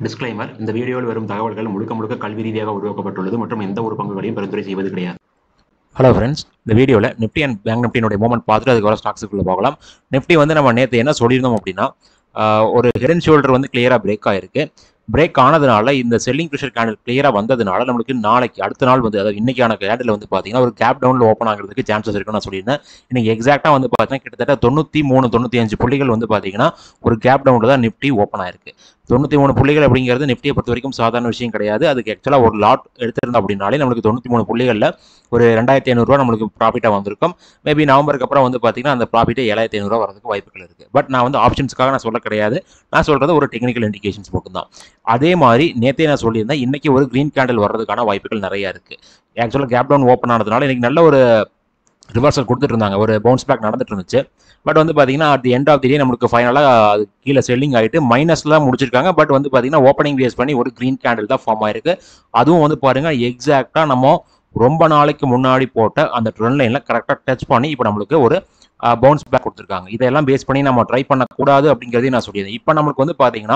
disclaimer இந்த வீடியோவில் வரும் தகவல்கள் முழுக்க முழுக்க கல்வி ரீதியாக உருவாக்கப்பட்டுள்ளது மற்றும் எந்த ஒரு பங்குகளையும் பரிந்துரை செய்வது கிடையாது ஹலோ ஃப்ரெண்ட்ஸ் இந்த வீடியோவில் நிஃப்டி அண்ட் பேங்க் நிஃப்டினுடைய மூமெண்ட் பார்த்துட்டு அதுக்கு வர ஸ்டாக்ஸுக்குள்ள போகலாம் நிஃப்டி வந்து நம்ம நேற்று என்ன சொல்லியிருந்தோம் அப்படின்னா ஆஹ், ஒரு ஹெட் அண்ட் ஷோல்டர் வந்து கிளியராக பிரேக் ஆயிருக்கு பிரேக் ஆனதுனால இந்த செல்லிங் ப்ரெஷர் கேண்டில் கிளியராக வந்ததுனால நம்மளுக்கு நாளைக்கு அடுத்த நாள் வந்து அதாவது இன்னைக்கான கேண்டில் வந்து பார்த்தீங்கன்னா ஒரு கேப் டவுனில் ஓப்பன் ஆகிறதுக்கு சான்சஸ் இருக்குன்னு நான் சொல்லியிருந்தேன் இன்னைக்கு எக்ஸாக்டாக வந்து பார்த்தீங்கன்னா கிட்டத்தட்ட தொண்ணூற்றி மூணு தொண்ணூற்றி அஞ்சு புள்ளிகள் வந்து பார்த்தீங்கன்னா ஒரு கேப் டவுனில் தான் நிஃப்டி ஓப்பன் ஆயிருக்கு தொண்ணூற்றி மூணு புள்ளிகள் அப்படிங்கிறது நிஃப்டியை பொறுத்த வரைக்கும் சாதாரண விஷயம் கிடையாது அதுக்கு ஆக்சுவலாக ஒரு லாட் எடுத்திருந்தோம் அப்படின்னாலே நம்மளுக்கு தொண்ணூற்றி மூணு புள்ளிகளில் ஒரு ரெண்டாயிரத்தி ஐநூறுரூவா நம்மளுக்கு ப்ராஃபிட்டாக வந்திருக்கும் மேபி நவம்பருக்கு அப்புறம் வந்து பார்த்தீங்கன்னா அந்த ப்ராஃபிட்டே ஏழாயிரத்தி ஐநூறுரூவா வரதுக்கு வாய்ப்புகள் இருக்குது பட் நான் வந்து ஆப்ஷன்ஸ்க்காக நான் சொல்ல கிடையாது நான் சொல்கிறது ஒரு டெக்னிக்கல் இண்டிகேஷன்ஸ் மட்டும்தான் அதே மாதிரி நேற்றே நான் சொல்லியிருந்தேன் இன்னைக்கு ஒரு க்ரீன் கேண்டில் வர்றதுக்கான வாய்ப்புகள் நிறையா இருக்குது ஆக்சுவலாக கேப் டவுன் ஓப்பன் ஆனதுனால இன்னைக்கு நல்ல ஒரு ரிவர்சல் கொடுத்துட்டு இருந்தாங்க ஒரு பவுன்ஸ் பேக் நடந்துட்டு இருந்துச்சு பட் வந்து பார்த்தீங்கன்னா at the end of the day நம்மளுக்கு ஃபைனலாக அது கீழே செல்லிங் ஆகிட்டு மைனஸ்ல முடிச்சிருக்காங்க பட் வந்து பார்த்தீங்கன்னா ஓப்பனிங் பேஸ் பண்ணி ஒரு க்ரீன் கேண்டில் தான் ஃபார்ம் ஆயிருக்கு அதுவும் வந்து பாருங்க எக்ஸாக்டாக நம்ம ரொம்ப நாளைக்கு முன்னாடி போட்ட அந்த ட்ரெண்ட் லைனில் கரெக்டாக டச் பண்ணி இப்போ நம்மளுக்கு ஒரு பவுன்ஸ் பேக் கொடுத்துருக்காங்க இதெல்லாம் பேஸ் பண்ணி நம்ம ட்ரை பண்ணக்கூடாது அப்படிங்கிறதையும் நான் சொல்லியிருந்தேன் இப்போ நம்மளுக்கு வந்து பார்த்தீங்கன்னா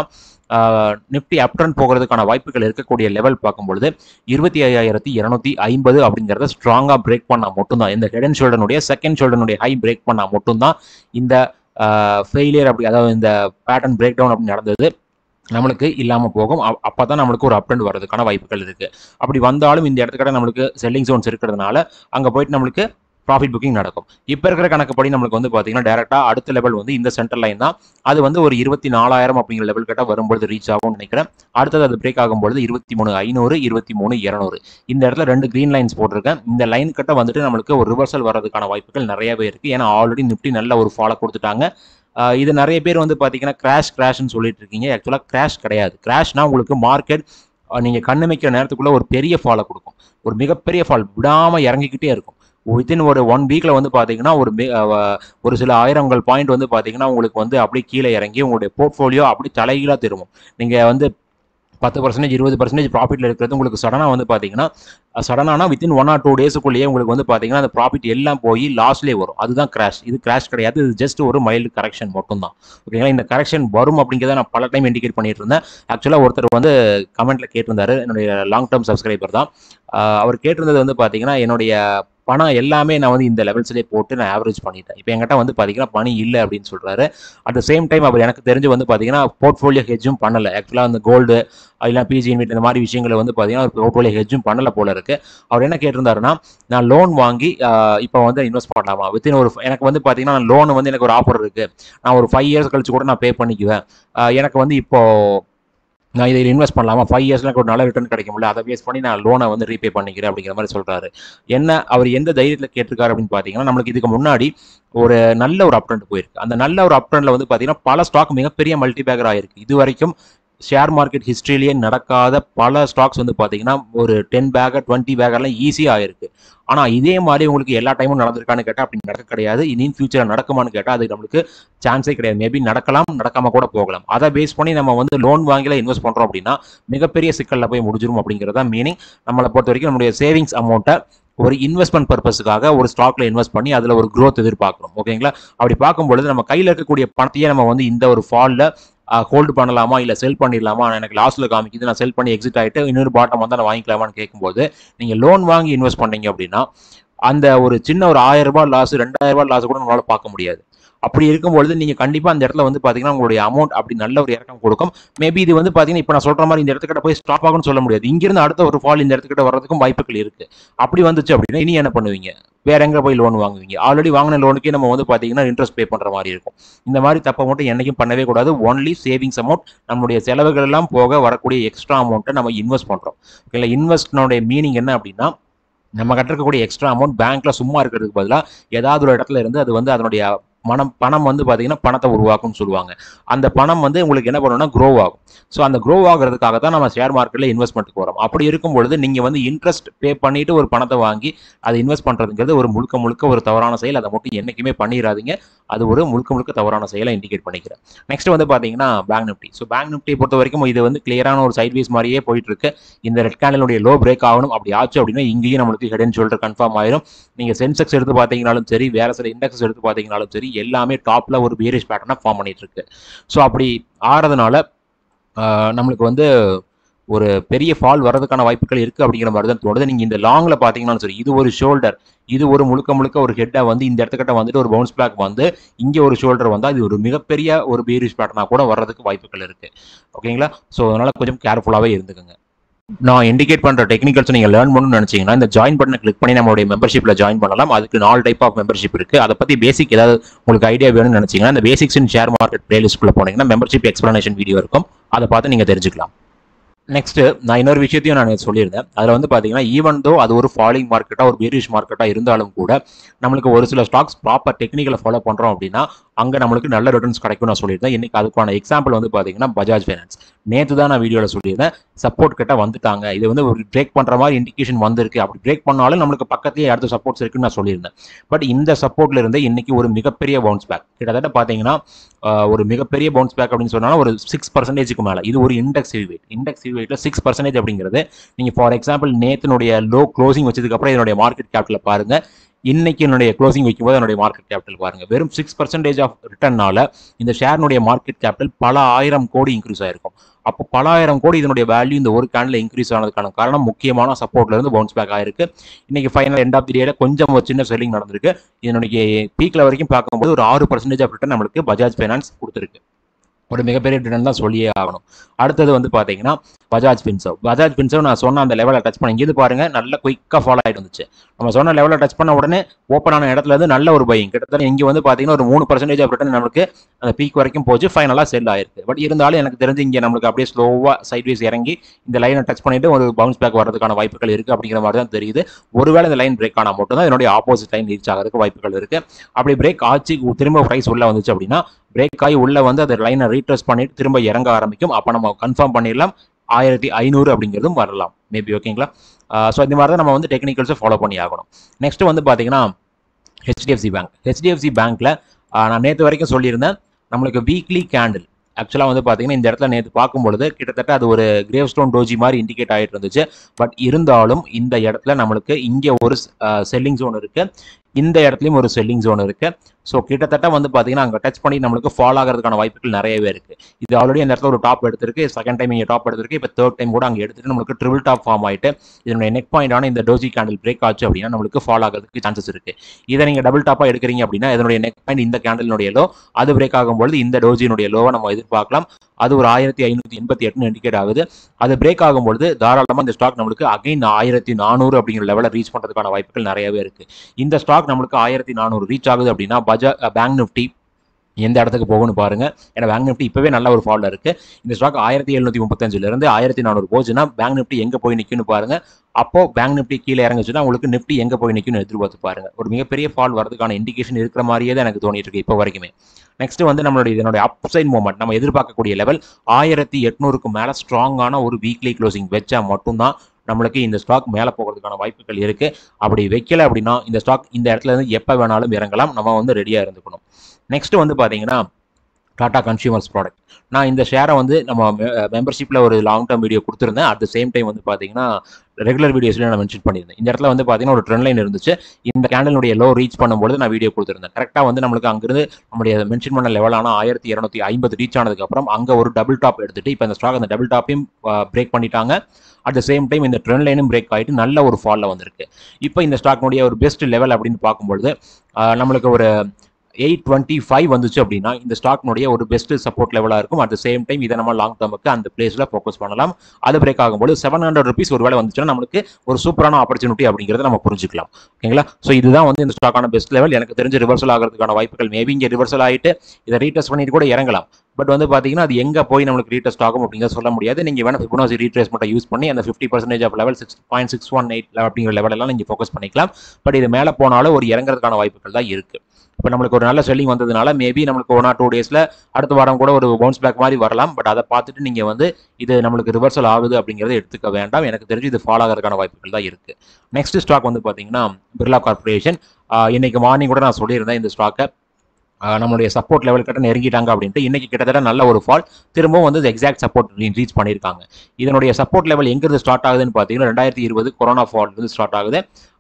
நிஃப்டி அப் ட்ரெண்ட் போகிறதுக்கான வாய்ப்புகள் இருக்கக்கூடிய லெவல் பார்க்கும்பொழுது இருபத்தி ஐயாயிரத்தி இரநூத்தி ஐம்பது அப்படிங்கிறத ஸ்ட்ராங்காக பிரேக் பண்ணால் மட்டும்தான் இந்த ஹெட் அண்ட் ஷோல்டனுடைய செகண்ட் ஷோல்டனுடைய ஹை பிரேக் பண்ணால் மட்டும்தான் இந்த ஃபெயிலியர் அப்படி அதாவது இந்த பேட்டர்ன் பிரேக் டவுன் அப்படி நடந்தது நம்மளுக்கு இல்லாமல் போகும் அப்போ தான் நம்மளுக்கு ஒரு அப் ட்ரெண்ட் வர்றதுக்கான வாய்ப்புகள் இருக்குது அப்படி வந்தாலும் இந்த இடத்துக்கிட்ட நம்மளுக்கு செல்லிங் ஜோன்ஸ் இருக்கிறதுனால அங்கே போயிட்டு நம்மளுக்கு ப்ராஃபிட் புக்கிங் நடக்கும் இப்போ இருக்கிற கணக்குப்படி நம்மளுக்கு வந்து பார்த்தீங்கன்னா டேரெக்டாக அடுத்த லெவல் வந்து இந்த சென்டர் லைன் தான் அது வந்து ஒரு இருபத்தி நாலாயிரம் அப்படிங்கிற லெவல் கிட்ட வரும்பொழுது ரீச் ஆகும்னு நினைக்கிறேன் அடுத்தது அது பிரேக் ஆகும்பொழுது இருபத்தி மூணு ஐநூறு இருபத்தி மூணு இரநூறு இந்த இடத்துல ரெண்டு க்ரீன் லைன்ஸ் போட்டிருக்கேன் இந்த லைன் கிட்ட வந்துட்டு நம்மளுக்கு ஒரு ரிவர்சல் வர்றதுக்கான வாய்ப்புகள் நிறையவே இருக்குது ஏன்னா ஆல்ரெடி நிஃப்டி நல்ல ஒரு ஃபாலோ கொடுத்துட்டாங்க ஆஹ் இது நிறைய பேர் வந்து பார்த்தீங்கன்னா கிராஷ் கிராஷ்னு சொல்லிட்டு இருக்கீங்க ஆக்சுவலாக கிராஷ் கிடையாது கிராஷ்னா உங்களுக்கு மார்க்கெட் நீங்கள் கண்ணுமைக்கிற நேரத்துக்குள்ள ஒரு பெரிய ஃபாலை கொடுக்கும் ஒரு மிகப்பெரிய ஃபால் விடாமல் இறங்கிக்கிட்டே இருக்கும் வித்தின் ஒரு ஒன் வீக்கில் வந்து பார்த்தீங்கன்னா ஒரு மி- அஹ் ஒரு சில ஆயிரங்கள் பாயிண்ட் வந்து பார்த்தீங்கன்னா உங்களுக்கு வந்து அப்படியே கீழே இறங்கி உங்களுடைய போர்ட்ஃபோலியோ அப்படி தலைகீழாக திரும்பும் நீங்கள் வந்து பத்து பர்சன்டேஜ் இருபது பர்சன்டேஜ் ப்ராஃபிட்டில் இருக்கிறது உங்களுக்கு சடனாக வந்து பார்த்தீங்கன்னா சடனானா வித்தின் ஒன் ஆர் டூ டேஸுக்குள்ளேயே உங்களுக்கு வந்து பார்த்தீங்கன்னா அந்த ப்ராஃபிட் எல்லாம் போய் லாஸ்லேயே வரும் அதுதான் கிராஷ் இது கிராஷ் கிடையாது இது ஜஸ்ட் ஒரு மைல்டு கரெக்ஷன் மட்டும்தான் ஓகேங்களா இந்த கரெக்ஷன் வரும் அப்படிங்கிறத நான் பல டைம் இண்டிகேட் பண்ணிட்டு இருந்தேன் ஆக்சுவலாக ஒருத்தர் வந்து கமெண்ட்ல கேட்டிருந்தாரு என்னுடைய லாங் டேர்ம் சப்ஸ்கிரைபர் தான் ஆஹ் அவர் கேட்டிருந்தது வந்து பார்த்தீங்கன்னா என்னுடைய பணம் எல்லாமே நான் வந்து இந்த லெவல்ஸ்லேயே போட்டு நான் ஆவரேஜ் பண்ணிட்டேன் இப்போ என்கிட்ட வந்து பார்த்தீங்கன்னா பணி இல்லை அப்படின்னு சொல்றாரு அட் த சேம் டைம் அவர் எனக்கு தெரிஞ்சு வந்து பார்த்தீங்கன்னா போர்ட்ஃபோலியோ ஹெஜும் பண்ணல ஆக்சுவலாக அந்த கோல்டு இல்லை பிஜி இன்வெட் இந்த மாதிரி விஷயங்களை வந்து பார்த்தீங்கன்னா போர்ட்ஃபோலியோ ஹெஜும் பண்ணல போல இருக்கு அவர் என்ன கேட்டிருந்தாருன்னா நான் லோன் வாங்கி இப்போ வந்து இன்வெஸ்ட் பண்ணலாமா வித்தின் ஒரு எனக்கு வந்து பார்த்தீங்கன்னா லோன் வந்து எனக்கு ஒரு ஆஃபர் இருக்கு நான் ஒரு ஃபைவ் இயர்ஸ் கழிச்சு கூட நான் பே பண்ணிக்குவேன் ஆஹ் எனக்கு வந்து இப்போ நான் இதில் இன்வெஸ்ட் பண்ணலாமா ஃபைவ் இயர்ஸ்ல எனக்கு ஒரு நல்ல ரிட்டர்ன் கிடைக்கும்ல அதை பேஸ் பண்ணி நான் லோனை வந்து ரீபே பண்ணிக்கிறேன் அப்படிங்கிற மாதிரி சொல்றாரு என்ன அவர் எந்த தைரியத்தில் கேட்டிருக்காரு அப்படின்னு பார்த்தீங்கன்னா நம்மளுக்கு இதுக்கு முன்னாடி ஒரு நல்ல ஒரு அப் ட்ரெண்ட் போயிருக்கு அந்த நல்ல ஒரு அப் ட்ரெண்ட்ல வந்து பார்த்தீங்கன்னா பல ஸ்டாக் மிகப்பெரிய மல்டிபேக்கர் ஆயிருக்கு இது வரைக்கும் ஷேர் மார்க்கெட் ஹிஸ்ட்ரியிலேயே நடக்காத பல ஸ்டாக்ஸ் வந்து பார்த்தீங்கன்னா ஒரு டென் பேக்கர் டுவெண்ட்டி பேக்கர்லாம் ஈஸியாக ஆயிருக்கு ஆனால் இதே மாதிரி உங்களுக்கு எல்லா டைமும் நடந்திருக்கான்னு கேட்டால் அப்படி நடக்க கிடையாது இனி ஃபியூச்சரில் நடக்குமான்னு கேட்டால் அது நம்மளுக்கு சான்ஸே கிடையாது மேபி நடக்கலாம் நடக்காம கூட போகலாம் அதை பேஸ் பண்ணி நம்ம வந்து லோன் வாங்கில இன்வெஸ்ட் பண்ணுறோம் அப்படின்னா மிகப்பெரிய சிக்கலில் போய் முடிஞ்சிரும் அப்படிங்கிறதா மீனிங் நம்மளை பொறுத்த வரைக்கும் நம்மளுடைய சேவிங்ஸ் அமௌண்ட்டை ஒரு இன்வெஸ்ட்மெண்ட் பர்பஸுக்காக ஒரு ஸ்டாக்ல இன்வெஸ்ட் பண்ணி அதில் ஒரு growth எதிர்பார்க்குறோம் ஓகேங்களா அப்படி பார்க்கும்பொழுது நம்ம கையில் இருக்கக்கூடிய பணத்தையே நம்ம வந்து இந்த ஒரு ஃபாலில் ஹோல்டு பண்ணலாமா இல்லை செல் பண்ணிடலாமா ஆனா எனக்கு லாஸ்ட்டில் காமிக்குது நான் செல் பண்ணி எக்ஸிட் ஆகிட்டு இன்னொரு பாட்டம் வந்து நான் வாங்கிக்கலாமான்னு கேட்கும்போது நீங்கள் லோன் வாங்கி இன்வெஸ்ட் பண்ணீங்க அப்படின்னா அந்த ஒரு சின்ன ஒரு ஆயிரம் ரூபாய் லாஸ் ரெண்டாயிரம் ரூபாய் லாஸ் கூட நம்மளால பார்க்க முடியாது அப்படி இருக்கும்பொழுது நீங்க கண்டிப்பா அந்த இடத்துல வந்து பாத்தீங்கன்னா உங்களுடைய அமௌண்ட் அப்படி நல்ல ஒரு இறக்கம் கொடுக்கும் மேபி இது வந்து பாத்தீங்கன்னா இப்போ நான் சொல்ற மாதிரி இந்த இடத்துக்கிட்ட போய் ஸ்டாப் ஆகும்னு சொல்ல முடியாது இங்கிருந்து அடுத்த ஒரு ஃபால் இந்த இடத்துக்கிட்ட வர்றதுக்கும் வாய்ப்புகள் இருக்கு அப்படி வந்துச்சு அப்படின்னா இனி என்ன பண்ணுவீங்க வேற எங்க போய் லோன் வாங்குவீங்க ஆல்ரெடி வாங்கின லோனுக்கே நம்ம வந்து பாத்தீங்கன்னா இன்ட்ரெஸ்ட் பே பண்ற மாதிரி இருக்கும் இந்த மாதிரி தப்பை மட்டும் என்னைக்கும் பண்ணவே கூடாது ஒன்லி சேவிங்ஸ் அமௌண்ட் நம்மளுடைய செலவுகள் எல்லாம் போக வரக்கூடிய எக்ஸ்ட்ரா அமௌண்ட்டை நம்ம இன்வெஸ்ட் பண்றோம் ஓகேங்களா இன்வெஸ்ட்னுடைய மீனிங் என்ன அப்படின்னா நம்ம கட்டிருக்கக்கூடிய எக்ஸ்ட்ரா அமௌண்ட் பேங்க்ல சும்மா இருக்கிறதுக்கு பதிலாக ஏதாவது ஒரு இடத்துல இருந்து அது வந்து அதனுடைய மனம் பணம் வந்து பார்த்தீங்கன்னா பணத்தை உருவாக்கும்னு சொல்லுவாங்க அந்த பணம் வந்து உங்களுக்கு என்ன பண்ணணும்னா க்ரோ ஆகும் ஸோ அந்த க்ரோ ஆகிறதுக்காக தான் நம்ம ஷேர் மார்க்கெட்டில் இன்வெஸ்ட்மெண்ட்டுக்கு வரோம் அப்படி இருக்கும் பொழுது நீங்கள் வந்து இன்ட்ரெஸ்ட் பே பண்ணிட்டு ஒரு பணத்தை வாங்கி அதை இன்வெஸ்ட் பண்ணுறதுங்கிறது ஒரு முழுக்க முழுக்க ஒரு தவறான செயல் அதை மட்டும் என்றைக்குமே பண்ணிடாதீங்க அது ஒரு முழுக்க முழுக்க தவறான செயலை இண்டிகேட் பண்ணிக்கிறேன் நெக்ஸ்ட் வந்து பார்த்தீங்கன்னா பேங்க் நிஃப்டி ஸோ பேங்க் நிஃப்டியை பொறுத்த வரைக்கும் இது வந்து கிளியரான ஒரு சைட்வேஸ் மாதிரியே போயிட்டு இருக்கு இந்த ரெட் கேண்டலுடைய லோ பிரேக் ஆகணும் அப்படி ஆச்சு அப்படின்னா இங்கேயும் நம்மளுக்கு ஹெட் அண்ட் ஷோல்டர் கன்ஃபார்ம் ஆயிரும் நீங்கள் சென்செக்ஸ் எடுத்து பார்த்தீங்கனாலும் சரி வேற சில இண்டெக்ஸ் எடுத்து பார்த்தீங்கனாலும் சரி எல்லாமே டாப்ல ஒரு பேரிஷ் பேட்டர்னா ஃபார்ம் பண்ணிட்டு இருக்கு ஸோ அப்படி ஆறதுனால ஆஹ் நம்மளுக்கு வந்து ஒரு பெரிய ஃபால் வர்றதுக்கான வாய்ப்புகள் இருக்குது அப்படிங்கிற மாதிரி தான் தோணுது நீங்கள் இந்த லாங்கில் பார்த்தீங்கன்னா சரி இது ஒரு ஷோல்டர் இது ஒரு முழுக்க முழுக்க ஒரு ஹெட்டை வந்து இந்த இடத்துக்கிட்ட வந்துட்டு ஒரு பவுன்ஸ் பேக் வந்து இங்கே ஒரு ஷோல்டர் வந்தால் இது ஒரு மிகப்பெரிய ஒரு பேரிஷ் பேட்டர்னாக கூட வர்றதுக்கு வாய்ப்புகள் இருக்குது ஓகேங்களா ஸோ அதனால் கொஞ்சம் கேர்ஃபுல்லாகவே இருந்துக்குங்க நான் இண்டிகேட் பண்ணுற டெக்னிக்கல்ஸ் நீங்கள் லேர்ன் பண்ணணும்னு நினச்சிங்கன்னா இந்த ஜாயின் பட்டனை கிளிக் பண்ணி நம்மளுடைய மெம்பர்ஷிப்பில் ஜாயின் பண்ணலாம் அதுக்கு நாலு டைப் ஆஃப் மெம்பர்ஷிப் இருக்குது அதை பற்றி பேசிக் ஏதாவது உங்களுக்கு ஐடியா வேணும்னு நினச்சிங்கன்னா இந்த பேசிக்ஸ் இன் ஷேர் மார்க்கெட் பிளேலிஸ்ட்குள்ளே போனீங்கன்னா மெம்பர்ஷிப் எக்ஸ்ப்ளனேஷன் வீடியோ இருக்கும் அதை பார்த்து நீங்கள் தெரிஞ்சுக்கலாம் நெக்ஸ்ட் நான் இன்னொரு விஷயத்தையும் நான் சொல்லியிருந்தேன் அதில் வந்து பார்த்தீங்கன்னா ஈவன் தோ அது ஒரு ஃபாலிங் மார்க்கெட்டாக ஒரு பேரிஷ் மார்க்கெட்டாக இருந்தாலும் கூட நம்மளுக்கு ஒரு சில ஸ்டாக்ஸ் ப்ராப்பர் டெக்னிக்கலை ஃபாலோ பண்ணுறோம் அப்படின்னா அங்கே நம்மளுக்கு நல்ல ரிட்டர்ன்ஸ் கிடைக்கும் நான் சொல்லியிருந்தேன் இன்னைக்கு அதுக்கான எக்ஸாம்பிள் வந்து பார்த்தீங்கன்னா பஜாஜ் ஃபைனான்ஸ் நேற்று தான் நான் வீடியோவில் சொல்லியிருந்தேன் சப்போர்ட் கிட்ட வந்துட்டாங்க இது வந்து ஒரு பிரேக் பண்ணுற மாதிரி இண்டிகேஷன் வந்திருக்கு அப்படி பிரேக் பண்ணாலும் நம்மளுக்கு பக்கத்துலேயே அடுத்த சப்போர்ட்ஸ் இருக்குன்னு நான் சொல்லியிருந்தேன் பட் இந்த சப்போர்ட்ல இருந்து இன்னைக்கு ஒரு மிகப்பெரிய பவுன்ஸ் பேக் கிட்டத்தட்ட பார்த்தீங்கன்னா ஆஹ், ஒரு மிகப்பெரிய பவுன்ஸ் பேக் அப்படின்னு சொன்னாலும் ஒரு சிக்ஸ் பர்சன்டேஜுக்கு மேலே இது ஒரு இண்டெக்ஸ் வெயிட் இண்டெக்ஸ் வெயிட்ல சிக்ஸ் பர்சன்டேஜ் அப்படிங்கிறது நீங்கள் ஃபார் எக்ஸாம்பிள் நேத்தினுடைய லோ க்ளோசிங் வச்சதுக்கப்புறம் இதனுடைய மார்க்கெட் கேபிட்டல் பாருங்க இன்னைக்கு என்னுடைய க்ளோசிங் வைக்கும்போது என்னுடைய மார்க்கெட் கேபிட்டல் பாருங்க வெறும் சிக்ஸ் பர்சன்டேஜ் ஆஃப் ரிட்டர்னால இந்த ஷேர்னுடைய மார்க்கெட் கேபிட்டல் பல ஆயிரம் கோடி இன்க்ரீஸ் ஆயிருக்கும் அப்போ பல ஆயிரம் கோடி இதனுடைய வேல்யூ இந்த ஒரு கேண்டில் இன்க்ரீஸ் ஆனதுக்கான காரணம் முக்கியமான சப்போர்ட்ல இருந்து பவுன்ஸ் பேக் ஆயிருக்கு இன்னைக்கு ஃபைனல் எண்ட் ஆஃப் தி டேல கொஞ்சம் ஒரு சின்ன செல்லிங் நடந்திருக்கு இதனுடைய பீக்ல வரைக்கும் பார்க்கும்போது ஒரு ஆறு பர்சன்டேஜ் ஆஃப் ரிட்டர்ன் நம்மளுக்கு பஜாஜ் ஃபைனான்ஸ் கொடுத்துருக்கு ஒரு மிகப்பெரிய ரிட்டர்ன் தான் சொல்லியே ஆகணும் அடுத்தது வந்து பார்த்தீங்கன்னா பஜாஜ் பின்சவ் பஜாஜ் பின்சவ் நான் சொன்ன அந்த லெவலை டச் பண்ணி இங்கிருந்து பாருங்க நல்ல குயிக்காக ஃபாலோ ஆகிட்டு வந்துச்சு நம்ம சொன்ன லெவலை டச் பண்ண உடனே ஓப்பன் ஆன இடத்துல இருந்து நல்ல ஒரு பையிங் கிட்டத்தட்ட இங்கே வந்து பார்த்தீங்கன்னா ஒரு மூணு பர்சன்டேஜ் ஆஃப் ரிட்டர்ன் நம்மளுக்கு அந்த பீக் வரைக்கும் போச்சு ஃபைனலாக செல் ஆயிருக்கு பட் இருந்தாலும் எனக்கு தெரிஞ்சு இங்கே நம்மளுக்கு அப்படியே ஸ்லோவாக சைட்வேஸ் இறங்கி இந்த லைனை டச் பண்ணிட்டு ஒரு பவுன்ஸ் பேக் வரதுக்கான வாய்ப்புகள் இருக்குது அப்படிங்கிற மாதிரி தான் தெரியுது ஒருவேளை இந்த லைன் பிரேக் ஆனால் மட்டும் தான் என்னுடைய ஆப்போசிட் லைன் ரீச் ஆகிறதுக்கு வாய்ப்புகள் இருக்குது அப்படி பிரேக் ஆச்சு திரும்ப ப்ரைஸ் உள்ள வந்துச்சு அப்படின்னா பிரேக் ஆகி உள்ள வந்து அந்த லைனை ரீட்ரெஸ் பண்ணிட்டு திரும்ப இறங்க ஆரம்பிக்கும் அப்போ நம்ம கன்ஃபார்ம் பண்ணிடலாம் ஆயிரத்தி ஐநூறு அப்படிங்கிறதும் வரலாம் மேபி ஓகேங்களா ஸோ இந்த மாதிரி தான் நம்ம வந்து டெக்னிக்கல்ஸை ஃபாலோ பண்ணி ஆகணும் நெக்ஸ்ட் வந்து பார்த்தீங்கன்னா ஹெச்டிஎஃப்சி பேங்க் ஹெச்டிஎஃப்சி பேங்க்ல நான் நேற்று வரைக்கும் சொல்லியிருந்தேன் நம்மளுக்கு வீக்லி கேண்டில் ஆக்சுவலாக வந்து பார்த்தீங்கன்னா இந்த இடத்துல நேற்று பார்க்கும்பொழுது கிட்டத்தட்ட அது ஒரு கிரேவ் ஸ்டோன் டோஜி மாதிரி இண்டிகேட் ஆகிட்டு இருந்துச்சு பட் இருந்தாலும் இந்த இடத்துல நம்மளுக்கு இங்கே ஒரு செல்லிங் ஜோன் இருக்கு இந்த இடத்துலையும் ஒரு செல்லிங் ஜோன் இருக்கு ஸோ கிட்டத்தட்ட வந்து பார்த்தீங்கன்னா அங்கே டச் பண்ணி நம்மளுக்கு ஃபால் ஆகிறதுக்கான வாய்ப்புகள் நிறையவே இருக்கு இது ஆல்ரெடி அந்த இடத்துல ஒரு டாப் எடுத்திருக்கு செகண்ட் டைம் இங்கே டாப் எடுத்திருக்கு இப்போ தேர்ட் டைம் கூட அங்கே எடுத்துட்டு நம்மளுக்கு ட்ரிபிள் டாப் ஃபார்ம் ஆயிட்டு இதனுடைய நெக் பாயிண்டான இந்த டோஜி கேண்டில் பிரேக் ஆச்சு அப்படின்னா நம்மளுக்கு ஃபால் ஆகிறதுக்கு சான்சஸ் இருக்கு இதை நீங்கள் டபுள் டாப்பாக எடுக்கிறீங்க அப்படின்னா இதனுடைய நெக் பாயிண்ட் இந்த கேண்டிலுடைய லோ அது பிரேக் ஆகும்பொழுது இந்த டோஜினுடைய லோவை நம்ம எதிர்பார்க்கலாம் அது ஒரு ஆயிரத்தி ஐநூற்றி எண்பத்தி எட்டுன்னு இண்டிகேட் ஆகுது அது பிரேக் ஆகும்பொழுது தாராளமாக இந்த ஸ்டாக் நம்மளுக்கு அகைன் ஆயிரத்தி நானூறு அப்படிங்கிற லெவலில் ரீச் பண்ணுறதுக்கான வாய்ப்புகள் நிறையவே இருக்கு இந்த ஸ்டாக் நம்மளுக்கு ஆயிரத்தி நானூறு ரீச் ஆகுது அப்படின்னா பஜா பேங்க் நிஃப்டி எந்த இடத்துக்கு போகணும்னு பாருங்க ஏன்னா பேங்க் நிஃப்டி இப்பவே நல்ல ஒரு ஃபால்ல இருக்கு இந்த ஸ்டாக் ஆயிரத்தி எழுநூத்தி முப்பத்தஞ்சுல இருந்து ஆயிரத்தி நானூறு போச்சுன்னா பேங்க் நிஃப்டி எங்க போய் நிக்கும்னு பாருங்க அப்போ பேங்க் நிஃப்டி கீழே இறங்குச்சுன்னா உங்களுக்கு நிஃப்டி எங்க போய் நிக்கும்னு எதிர்பார்த்து பாருங்க ஒரு மிகப்பெரிய ஃபால் வரதுக்கான இண்டிகேஷன் இருக்கிற மாதிரியே தான் எனக்கு தோணிட்டு இருக்கு இப்போ வரைக்குமே நெக்ஸ்ட் வந்து நம்மளுடைய இதனுடைய அப்சைட் மூமெண்ட் நம்ம எதிர்பார்க்கக்கூடிய லெவல் ஆயிரத்தி எட்நூறுக்கு மேல ஸ்ட்ராங்கான ஒரு வீக்லி க்ளோசிங் வச்சா மட்டும்தான் நம்மளுக்கு இந்த ஸ்டாக் மேலே போகிறதுக்கான வாய்ப்புகள் இருக்கு அப்படி வைக்கல அப்படின்னா இந்த ஸ்டாக் இந்த இடத்துல இருந்து எப்போ வேணாலும் இறங்கலாம் நம்ம வந்து ரெடியாக இருந்துக்கணும் நெக்ஸ்ட் வந்து பார்த்தீங்கன்னா டாடா கன்சியூமர்ஸ் ப்ராடக்ட் நான் இந்த ஷேரை வந்து நம்ம மெம்பர்ஷிப்பில் ஒரு லாங் டேர்ம் வீடியோ கொடுத்துருந்தேன் அட் த சேம் டைம் வந்து பார்த்தீங்கன்னா ரெகுலர் வீடியோஸ்லையும் நான் மென்ஷன் பண்ணியிருந்தேன் இந்த இடத்துல வந்து பார்த்தீங்கன்னா ஒரு ட்ரெண்ட் லைன் இருந்துச்சு இந்த கேண்டலுடைய லோ ரீச் பண்ணும்போது நான் வீடியோ கொடுத்துருந்தேன் கரெக்டாக வந்து நம்மளுக்கு அங்கிருந்து நம்மளுடைய மென்ஷன் பண்ண லெவலான ஆயிரத்தி இரநூத்தி ஐம்பது ரீச் ஆனதுக்கப்புறம் அங்கே ஒரு டபுள் டாப் எடுத்துட்டு இப்போ இந்த ஸ்டாக் அந்த டபுள் டாப்பையும் பிரேக் பண்ணிட்டாங்க அட் த சேம் டைம் இந்த ட்ரெண்ட் லைனும் பிரேக் ஆகிட்டு நல்ல ஒரு ஃபாலில் வந்திருக்கு இப்போ இந்த ஸ்டாக்னுடைய ஒரு பெஸ்ட் லெவல் அப்படின்னு பார்க்கும்பொழுது ஆஹ் நம்மளுக்கு ஒரு எயிட் டுவெண்ட்டி ஃபைவ் வந்துச்சு அப்படின்னா இந்த ஸ்டாக்னுடைய ஒரு பெஸ்ட் சப்போர்ட் லெவலாக இருக்கும் அட் த சேம் டைம் இதை நம்ம லாங் டேர்முக்கு அந்த பிளேஸில் ஃபோக்கஸ் பண்ணலாம் அது பிரேக் ஆகும்போது செவன் ஹண்ட்ரட் ருபீஸ் ஒரு வேலை வந்துச்சுன்னா நம்மளுக்கு ஒரு சூப்பரான ஆப்பர்ச்சுனிட்டி அப்படிங்கிறத நம்ம புரிஞ்சுக்கலாம் ஓகேங்களா ஸோ இதுதான் வந்து இந்த ஸ்டாக்கான பெஸ்ட் லெவல் எனக்கு தெரிஞ்ச ரிவர்சல் ஆகிறதுக்கான வாய்ப்புகள் மேபி இங்கே ரிவர்சல் ஆகிட்டு இதை ரீடெஸ்ட் பண்ணிட்டு கூட இறங்கலாம் பட் வந்து பார்த்தீங்கன்னா அது எங்கே போய் நம்மளுக்கு ரீடெஸ்ட் ஆகும் அப்படிங்கிறத சொல்ல முடியாது நீங்கள் வேணா ஃபிபோனாசி ரீட்ரேஸ் மட்டும் யூஸ் பண்ணி அந்த fifty percentage of level six point six one eight அப்படிங்கிற லெவலெல்லாம் நீங்கள் ஃபோக்கஸ் பண்ணிக்கலாம் பட் இது மேலே போனாலும் ஒரு இறங்குறதுக்கான வாய்ப்புகள் தான் இருக்குது இப்போ நம்மளுக்கு ஒரு நல்ல செல்லிங் வந்ததுனால மேபி நம்மளுக்கு ஒன் ஆர் டூ டேஸில் அடுத்த வாரம் கூட ஒரு பவுன்ஸ் பேக் மாதிரி வரலாம் பட் அதை பார்த்துட்டு நீங்கள் வந்து இது நம்மளுக்கு ரிவர்சல் ஆகுது அப்படிங்கிறத எடுத்துக்க வேண்டாம் எனக்கு தெரிஞ்சு இது ஃபாலோ ஆகிறதுக்கான வாய்ப்புகள் தான் இருக்குது நெக்ஸ்ட் ஸ்டாக் வந்து பார்த்தீங்கன்னா பிர்லா கார்பரேஷன் இன்னைக்கு மார்னிங் கூட நான் சொல்லியிருந்தேன் இந்த ஸ்டாக்கை நம்மளுடைய சப்போர்ட் லெவல் கிட்ட நெருங்கிட்டாங்க அப்படின்ட்டு இன்னைக்கு கிட்டத்தட்ட நல்ல ஒரு ஃபால் திரும்பவும் வந்து எக்ஸாக்ட் சப்போர்ட் ரீச் பண்ணியிருக்காங்க இதனுடைய சப்போர்ட் லெவல் எங்கிருந்து ஸ்டார்ட் ஆகுதுன்னு பார்த்தீங்கன்னா ரெண்டாயிரத்தி இருபது கொரோனா ஃபால் இருந்து ஸ்டார்ட் ஆகுது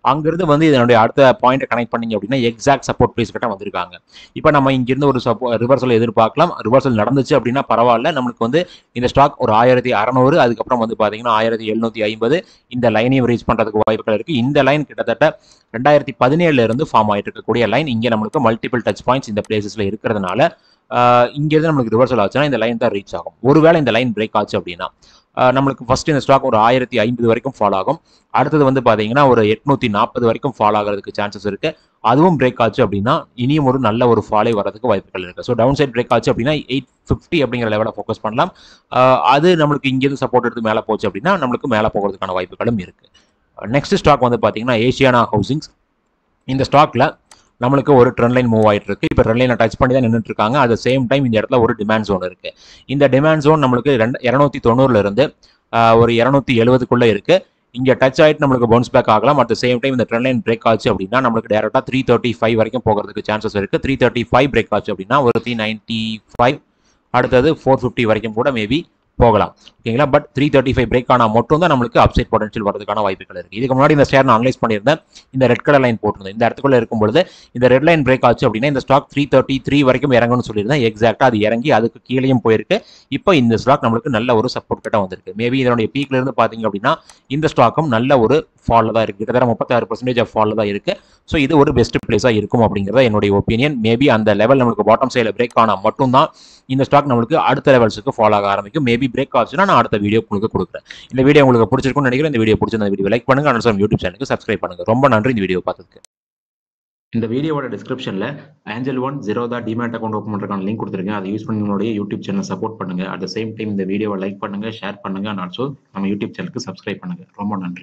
அங்கிருந்து வந்து இதனுடைய அடுத்த பாயிண்ட் கனெக்ட் பண்ணீங்க அப்படின்னா எக்ஸாக்ட் சப்போர்ட் ப்ரைஸ் கிட்ட வந்திருக்காங்க இப்போ நம்ம இங்கிருந்து ஒரு சப்போ ரிவர்சல் எதிர்பார்க்கலாம் ரிவர்சல் நடந்துச்சு அப்படின்னா பரவாயில்ல நம்மளுக்கு வந்து இந்த ஸ்டாக் ஒரு ஆயிரத்தி அறநூறு அதுக்கப்புறம் வந்து பார்த்தீங்கன்னா ஆயிரத்தி எழுநூத்தி ஐம்பது இந்த லைனையும் ரீச் பண்ணுறதுக்கு வாய்ப்புகள் இருக்குது இந்த லைன் கிட்டத்தட்ட ரெண்டாயிரத்தி பதினேழுல இருந்து ஃபார்ம் ஆயிட்டு இருக்கக்கூடிய லைன் இங்கே நம்மளுக்கு மல்டிபிள் டச் பாயிண்ட்ஸ் இந்த பிளேசஸ்ல இருக்கிறதுனால ஆஹ் இங்கிருந்து நம்மளுக்கு ரிவர்சல் ஆச்சுன்னா இந்த லைன் தான் ரீச் ஆகும் ஒருவேளை இந்த லைன் பிரேக் ஆச்சு அப்படின்னா ஆஹ் நம்மளுக்கு ஃபர்ஸ்ட் இந்த ஸ்டாக் ஒரு ஆயிரத்தி ஐம்பது வரைக்கும் ஃபால் ஆகும் அடுத்தது வந்து பார்த்தீங்கன்னா ஒரு எட்நூத்தி நாற்பது வரைக்கும் ஃபால் ஆகிறதுக்கு சான்சஸ் இருக்கு அதுவும் பிரேக் ஆச்சு அப்படின்னா இனியும் ஒரு நல்ல ஒரு ஃபாலே வரதுக்கு வாய்ப்புகள் இருக்கு ஸோ டவுன் சைட் பிரேக் ஆச்சு அப்படின்னா எயிட் ஃபிஃப்டி அப்படிங்கிற லெவலில் ஃபோக்கஸ் பண்ணலாம் ஆஹ் அது நம்மளுக்கு இங்கேருந்து சப்போர்ட் எடுத்து மேலே போச்சு அப்படின்னா நம்மளுக்கு மேலே போகிறதுக்கான வாய்ப்புகளும் இருக்கு நெக்ஸ்ட் ஸ்டாக் வந்து பார்த்தீங்கன்னா ஏஷியானா ஹவுசிங்ஸ் இந்த ஸ்டாக்ல நம்மளுக்கு ஒரு ட்ரெண்ட் லைன் மூவ் ஆயிட்டு இருக்கு இப்போ ட்ரெண்ட் லைனை டச் பண்ணி தான் நின்றுட்டு இருக்காங்க அட் சேம் டைம் இந்த இடத்துல ஒரு டிமாண்ட் ஜோன் இருக்கு இந்த டிமாண்ட் ஜோன் நம்மளுக்கு ரெண்டு இரநூத்தி தொண்ணூறுல இருந்து ஆஹ், ஒரு இரநூத்தி எழுபதுக்குள்ள இருக்கு இங்க டச் ஆயிட்டு நம்மளுக்கு பவுன்ஸ் பேக் ஆகலாம் அட் சேம் டைம் இந்த ட்ரெண்ட் லைன் பிரேக் ஆச்சு அப்படின்னா நம்மளுக்கு டேரக்டா த்ரீ தேர்ட்டி ஃபைவ் வரைக்கும் போகிறதுக்கு சான்சஸ் இருக்கு த்ரீ தேர்ட்டி ஃபைவ் பிரேக் ஆச்சு அப்படின்னா ஒரு த்ரீ நைன்டி ஃபைவ் அடுத்தது ஃபோர் ஃபிஃப்டி வரைக்கும் கூட மேபி போகலாம் ஓகேங்களா but three thirty five break ஆனால் மட்டும் தான் நம்மளுக்கு அப்சைட் பொட்டன்ஷியல் வரதுக்கான வாய்ப்புகள் இருக்கு இதுக்கு முன்னாடி இந்த ஷேர் நான் அனலைஸ் பண்ணியிருந்தேன் இந்த ரெட் கலர் லைன் போட்டிருந்தேன் இந்த இடத்துக்குள்ள இருக்கும் பொழுது இந்த ரெட் லைன் பிரேக் ஆச்சு அப்படின்னா இந்த ஸ்டாக் த்ரீ தேர்ட்டி த்ரீ வரைக்கும் இறங்கும்னு சொல்லியிருந்தேன் எக்ஸாக்டா அது இறங்கி அதுக்கு கீழேயும் போயிருக்கு இப்போ இந்த ஸ்டாக் நம்மளுக்கு நல்ல ஒரு சப்போர்ட் கிட்ட வந்திருக்கு மேபி இதனுடைய பீக்ல இருந்து பாத்தீங்க அப்படின்னா இந்த ஸ்டாக்கும் நல்ல ஒரு ஃபாலில் தான் இருக்கு கிட்டத்தட்ட முப்பத்தாறு பர்சன்டேஜ் ஆஃப் ஃபாலில் தான் இருக்கு ஸோ இது ஒரு பெஸ்ட் பிளேஸாக இருக்கும் அப்படிங்கிறத என்னுடைய ஒப்பீனியன் மேபி அந்த லெவல் நம்மளுக்கு பாட்டம் சைடில் பிரேக் ஆனால் மட்டும்தான் இந்த ஸ்டாக் நம்மளுக்கு அடுத்த லெவல்ஸுக்கு ஃபாலோ ஆக ஆரம்பிக்கும் மேபி பிரேக் ஆச்சுன்னா நான் அடுத்த வீடியோ உங்களுக்கு கொடுக்குறேன் இந்த வீடியோ உங்களுக்கு பிடிச்சிருக்கும்னு நினைக்கிறேன் இந்த வீடியோ பிடிச்சிருந்த வீடியோ லைக் பண்ணுங்க அனசம் யூடியூப் சேனலுக்கு சப்ஸ்கிரைப் பண்ணுங்க ரொம்ப நன்றி இந்த வீடியோ பார்த்ததுக்கு இந்த வீடியோவோட டிஸ்கிரிப்ஷன்ல Angel One Zerodha demat account open பண்றதுக்கான லிங்க் கொடுத்துருக்கேன் அதை யூஸ் பண்ணி உங்களுடைய யூடியூப் சேனல் சப்போர்ட் பண்ணுங்க அட் த சேம் டைம் இந்த வீடியோவை லைக் பண்ணுங்க ஷேர் பண்ணுங்க அண்ட் ஆல்சோ நம்ம யூடியூப் சேனலுக்கு சப்ஸ்கிரைப் பண்ணுங்க ரொம்ப நன்றி